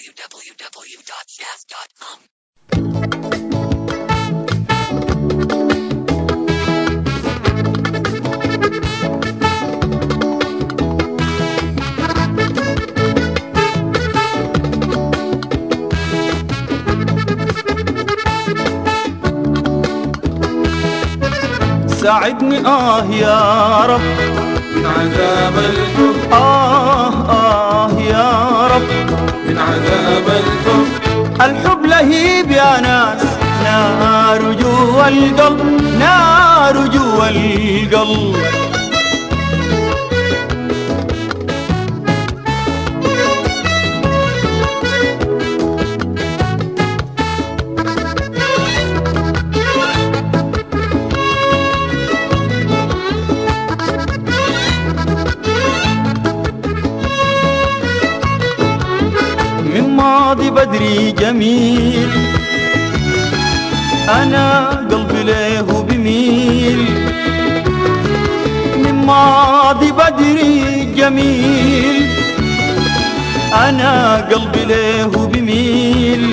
www.jazz.com. ساعدني آه يا رب من عذاب الحب آه آه يا رب من عذاب الحب الحب لهيب يا ناس نار جوا القلب نار جوا القلب من ماضي بدري جميل أنا قلبي له بميل من ماضي بدري جميل أنا قلبي له بميل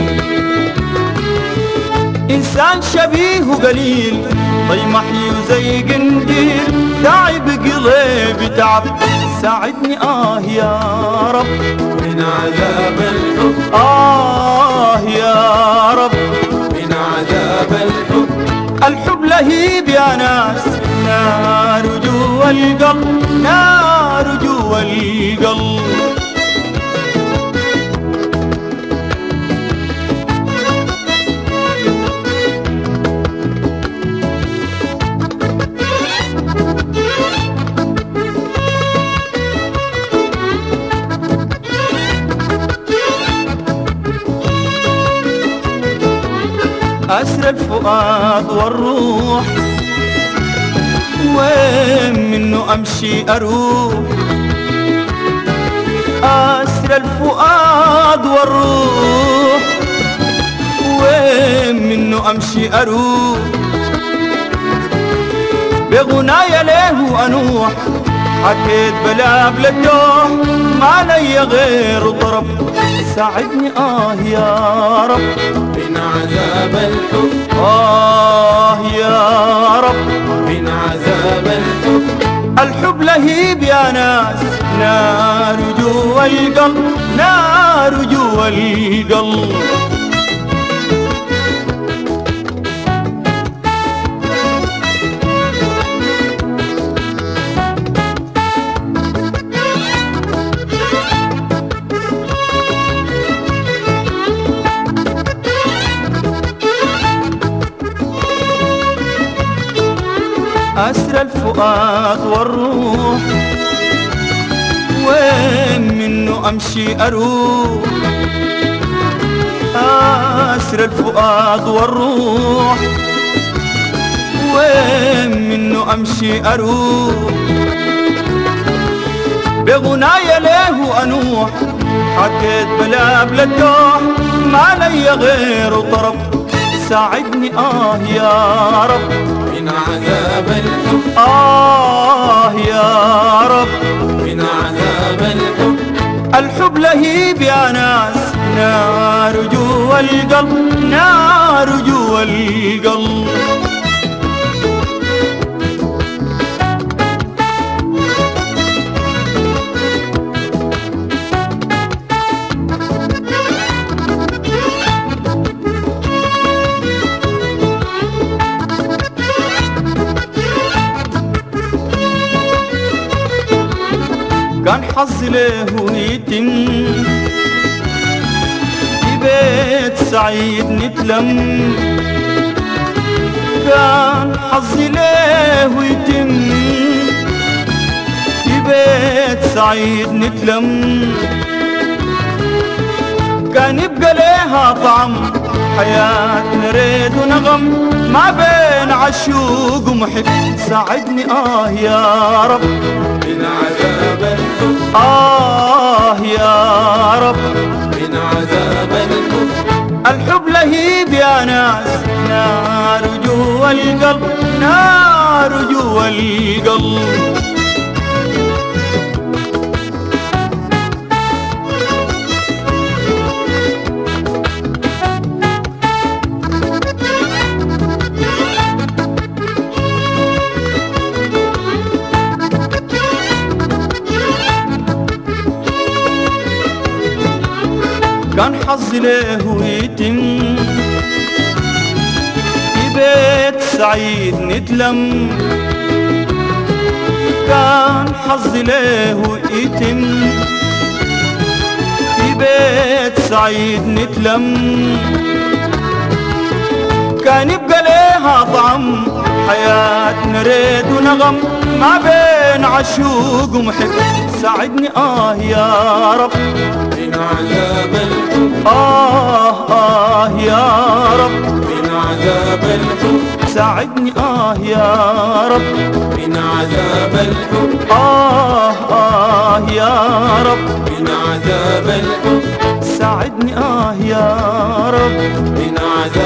إنسان شبيه قليل طيمح زي قنديل تعب قلبي تعب ساعدني آه يا رب من عذاب الحب آه يا رب من عذاب الحب الحب لهيب يا ناس نار جوا القلب نار جوا القلب أسر الفؤاد والروح وين منه أمشي أروح أسر الفؤاد والروح وين منه أمشي أروح بغنايا له أنوح حكيت بلا بلدوح ما لي غير طرب ساعدني آه يا رب من عذاب الحب آه يا رب من عذاب الحب الحب لهيب يا ناس نار جوا القلب نار جوا القلب أسر الفؤاد والروح وين منه أمشي أروح أسر الفؤاد والروح وين منه أمشي أروح بغنايا له أنوح حكيت بلا بلدوح ما لي غير طرب ساعدني آه يا رب من عذاب الحب آه يا رب من عذاب الحب الحب لهيب يا ناس نار جوا القلب نار جوا القلب كان حظي له يتم في بيت سعيد نتلم كان حظي له يتم في بيت سعيد نتلم كان يبقى ليها طعم حياتنا ريد ونغم ما بين عشوق ومحب ساعدني آه يا رب من عذاب الحب آه يا رب من عذاب الحب الحب لهيب يا ناس نار جوا القلب نار جوا القلب كان حظي له يتم في بيت سعيد نتلم كان حظي له يتم في بيت سعيد نتلم كان يبقى ليها طعم حياة نريد ونغم ما بين عشوق ومحب ساعدني آه يا رب من عذاب الحب آه آه يا رب من عذاب الحب ساعدني آه يا رب من عذاب الحب آه آه يا رب من عذاب الحب ساعدني آه يا رب من عذاب